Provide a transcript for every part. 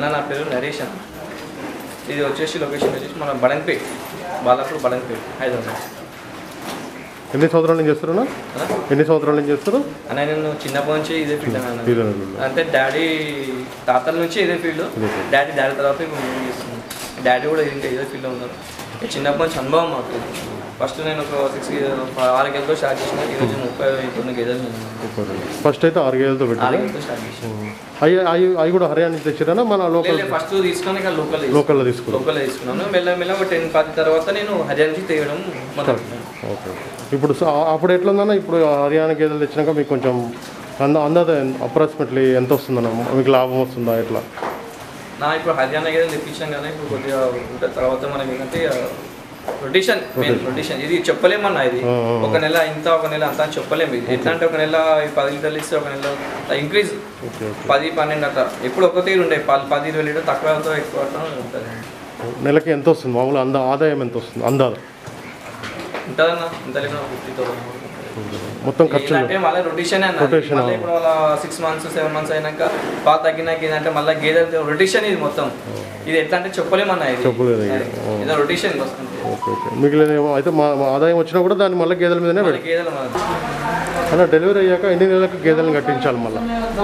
అన్న నా పేరు నరేష్ అన్న ఇది వచ్చేసి లొకేషన్ వచ్చేసి మన బడంపేట్ బాలాపూర్ బడంపేట్ హైదరాబాద్ ఎన్ని సంవత్సరాల నుంచి చేస్తారన్నా అన్న? ఎన్ని సంవత్సరాల నుంచి చేస్తారు అన్న నేను చిన్నప్పటి నుంచి ఇదే ఫీల్డ్ అన్న ఇదే ఫీల్డ్. అంటే డాడీ తాతల నుంచి ఇదే ఫీల్డ్ డాడీ డాడీ తర్వాత ఇప్పుడు మేము చేస్తున్నాం డాడీ కూడా ఇంకా ఇదే ఫీల్డ్లో ఉన్నారు ఇక చిన్నప్పటి నుంచి అనుభవం మాకు ఫస్ట్ నేను ఒక సిక్స్ ఆరు గేలతో స్టార్ట్ చేసిన ఈరోజు ముప్పై తొమ్మిది గేదెలు నేను ఫస్ట్ అయితే ఆరు గేదెలతో ఆరు పెట్టారు గేలతో స్టార్ట్ చేసిన అవి అవి అవి కూడా హర్యానా నుంచి తెచ్చారా మన లోకల్ ఫస్ట్ తీసుకొని ఇక లోకల్ లోకల్లో తీసుకున్నాం లోకల్ తీసుకున్నాను మెల్ల మెల్ల ఒక టెన్ పది తర్వాత నేను హర్యానా నుంచి తీయడం మొదలు ఓకే ఇప్పుడు స- అప్పుడు ఎట్లా ఉందన్న ఇప్పుడు హర్యానా గేదెలు తెచ్చినాక మీకు కొంచెం అంద అందాద అప్రాక్సిమేట్లీ ఎంత వస్తుందన్న మీకు లాభం వస్తుందా ఎట్లా నా ఇప్పుడు హర్యానా గేదెలు తెప్పించాం కదా ఇప్పుడు కొద్దిగా ఉంటుంది తర్వాత మనం ఏంటంటే రొటేషన్ మెయిన్ రొటేషన్ ఇది చెప్పలేమన్నా ఇది ఆ, ఆ, ఒక నెల ఇంత ఒక నెల అంత అని చెప్పలేము ఇది ఎట్లా అంటే ఒక నెల ఈ పది లీటర్లు ఇస్తే ఒక నెల ఇంక్రీజ్ ఓకే ఓకే పది పన్నెండు అట్లా ఎప్పుడు ఒక తీరు ఉండే పది పది ఇరవై లీటర్ తక్కువ అవుతావు, ఎక్కువ అవుతావు ఉంటుంది నెలకి ఎంత వస్తుంది మామూలు అంద ఆదాయం ఎంత వస్తుంది అందాద ఉంటుందన్న ఇంత లేదు ఫిఫ్టీ థౌసండ్ మొత్తం ఖర్చులు అంటే మళ్ళీ రొటేషన్ అన్న Rotation, మళ్ళీ ఇప్పుడు మళ్ళీ సిక్స్ మంత్స్ సెవెన్ మంత్స్ అయినాక పాత తగ్గినాక ఏంటంటే మళ్ళీ గేదె రొటేషన్ ఇది మొత్తం ఇది ఎట్లా అంటే చెప్పలేమన్నా ఇది చెప్పలేదు ఇక. అది. ఇది రొటేషన్ వస్తుంది ఓకే ఓకే మిగిలిన ఏమో అయితే మా మా ఆదాయం వచ్చినా కూడా దాన్ని మళ్ళీ గేదెల మీదనే మళ్ళీ పెడతాం గేదెలు మనది. అలా డెలివరీ అయ్యాక ఎన్ని నెలలకు గేదెలను కట్టించాలి మళ్ళీ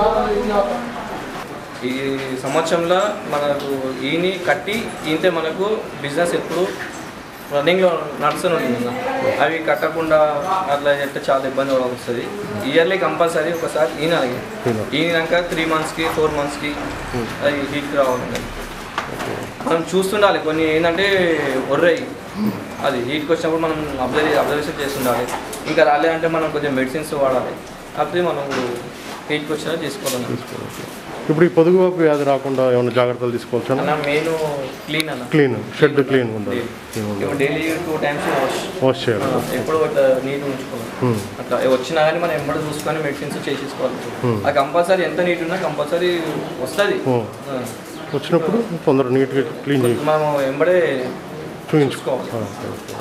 ఈ సంవత్సరంలో మనకు ఈని కట్టి ఈంతే మనకు బిజినెస్ ఎప్పుడు రన్నింగ్లో నడుస్తూనే ఉంటుంది అన్న. అవి కట్టకుండా అట్లా చెప్తే చాలా ఇబ్బంది కూడా వస్తుంది ఇయర్లీ కంపల్సరీ ఒకసారి ఈనాలి ఈనాక త్రీ మంత్స్కి ఫోర్ మంత్స్కి అది హీట్ రావాలి మనం చూస్తుండాలి కొన్ని ఏంటంటే ఒర్రయి అది హీట్కి వచ్చినప్పుడు మనం అబ్జర్వ్ అబ్జర్వేషన్ చేస్తుండాలి ఇంకా రాలేదంటే మనం కొంచెం మెడిసిన్స్ వాడాలి అప్పుడు మనం హీట్కి వచ్చినా చేసుకోవాలి ఇప్పుడు ఈ పొదుగువాపు వ్యాధి రాకుండా ఏమైనా జాగ్రత్తలు తీసుకోవచ్చా అన్న మెయిన్ క్లీన్ అన్న క్లీన్ షెడ్ క్లీన్ ఉండాలి ఇప్పుడు daily two times wash wash చేయాలి ఎప్పుడు నీట్ ఉంచుకోవాలి Hmm. అట్లా వచ్చినా కానీ మనం ఎంబడి చూసుకొని మెడిసిన్స్ చేసేసుకోవాలి Hmm. అది కంపల్సరీ ఎంత నీట్ ఉన్నా కంపల్సరీ వస్తుంది Hmm. వచ్చినప్పుడు తొందరగా నీట్గా క్లీన్ చేయి మనం ఎంబడే చూపించుకో చూసుకోవాలి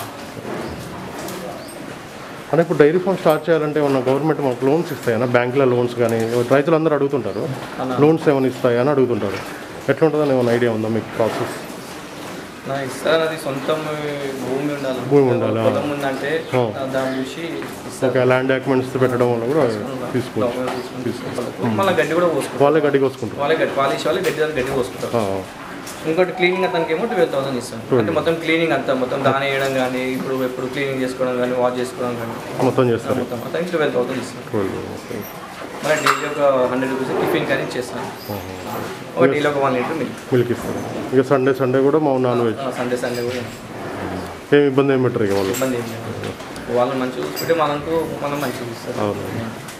అంటే ఇప్పుడు డైరీ ఫామ్ స్టార్ట్ చేయాలంటే ఏమన్నా గవర్నమెంట్ మాకు లోన్స్ ఇస్తాయన్నా బ్యాంకులో లోన్స్ కానీ రైతులందరూ అడుగుతుంటారు అన్న. లోన్స్ ఏమైనా ఇస్తాయా అని అడుగుతుంటారు ఎట్లుంటుందని ఏమైనా ఐడియా ఉందా మీకు ప్రాసెస్ నా ఇస్తారు అది సొంతం భూమి ఉండాలి భూమి ఉండాలి, ఆ. పొలం ఉందంటే ఆ. దాన్ని చూసి ఇస్తారు ఓకే ల్యాండ్ డాక్యుమెంట్స్ పెట్టడం వల్ల కూడా తీసుకోవచ్చు డాక్యుమెంట్ తీసుకుంటారు. మళ్ళీ గడ్డి కూడా పోసుకుంటారు వాళ్ళే గడ్డి కోసుకుంటారు వాళ్ళే గడ్డి పాలిష్ వాళ్ళే గడ్డి దగ్గర గడ్డి పోసుకుంటారు ఆ, ఇంకోటి క్లీనింగ్ అతనికి ఏమో ట్వెల్వ్ థౌసండ్ ఇస్తాం అంటే మొత్తం క్లీనింగ్ అంతా మొత్తం దాని వేయడం కానీ ఇప్పుడు ఎప్పుడు క్లీనింగ్ చేసుకోవడం కానీ వాష్ చేసుకోవడం కానీ మొత్తం చేస్తారు మొత్తం అతనికి ట్వెల్వ్ థౌసండ్ ఇస్తాం ఓకే. మరి డైలీ ఒక హండ్రెడ్ రూపీస్ టిఫిన్ కానీ చేస్తాను ఒక డైలీ ఒక వన్ లీటర్ మిల్క్ మిల్క్ ఇస్తారు ఇక సండే సండే కూడా మా నాన్ వెజ్ సండే సండే కూడా ఏం ఇబ్బంది ఏం పెట్టరు ఇక వాళ్ళు ఇబ్బంది ఏం లేదు వాళ్ళని మంచిగా చూసుకుంటే మనకు మనం మంచిగా చూస్తారు అవును